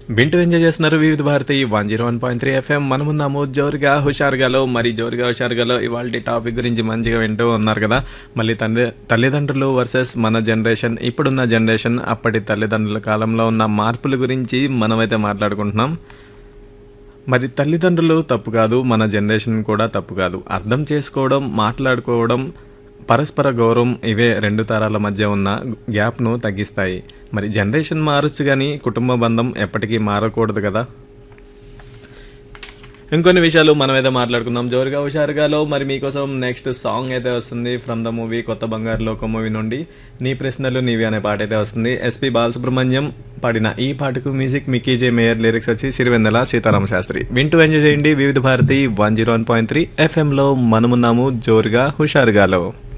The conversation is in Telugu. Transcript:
వింటూ ఎంజాయ్ చేస్తున్నారు Vividh Bharati one zero one point three FM మనమున్నాము జోరుగా హుషారుగాలో మరి జోరుగా హుషారుగాలో ఇవాళ టాపిక్ గురించి మంచిగా వింటూ ఉన్నారు కదా మళ్ళీ తండ్రి తల్లిదండ్రులు వర్సెస్ మన జనరేషన్ ఇప్పుడున్న జనరేషన్ అప్పటి తల్లిదండ్రుల కాలంలో ఉన్న మార్పుల గురించి మనమైతే మాట్లాడుకుంటున్నాం మరి తల్లిదండ్రులు తప్పు కాదు మన జనరేషన్ కూడా తప్పు కాదు అర్థం చేసుకోవడం మాట్లాడుకోవడం పరస్పర గౌరవం ఇవే రెండు తరాల మధ్య ఉన్న గ్యాప్ను తగ్గిస్తాయి మరి జనరేషన్ మారొచ్చు కానీ కుటుంబ బంధం ఎప్పటికీ మారకూడదు కదా ఇంకొన్ని విషయాలు మనం అయితే మాట్లాడుకుందాం జోరుగా హుషారుగాలో మరి మీకోసం నెక్స్ట్ సాంగ్ అయితే వస్తుంది ఫ్రమ్ ద మూవీ కొత్త బంగారు లోక మూవీ నుండి నీ ప్రశ్నలు నీవి అనే పాట అయితే వస్తుంది ఎస్పి బాలసుబ్రహ్మణ్యం పాడిన ఈ పాటకు music Mickey J Meyer lyrics వచ్చి సిరివెందల సీతారామ శాస్త్రి వింటూ ఎంజాయ్ చేయండి Vividh Bharati one zero one point three ఎఫ్ఎంలో మనమున్నాము జోరుగా హుషారుగాలో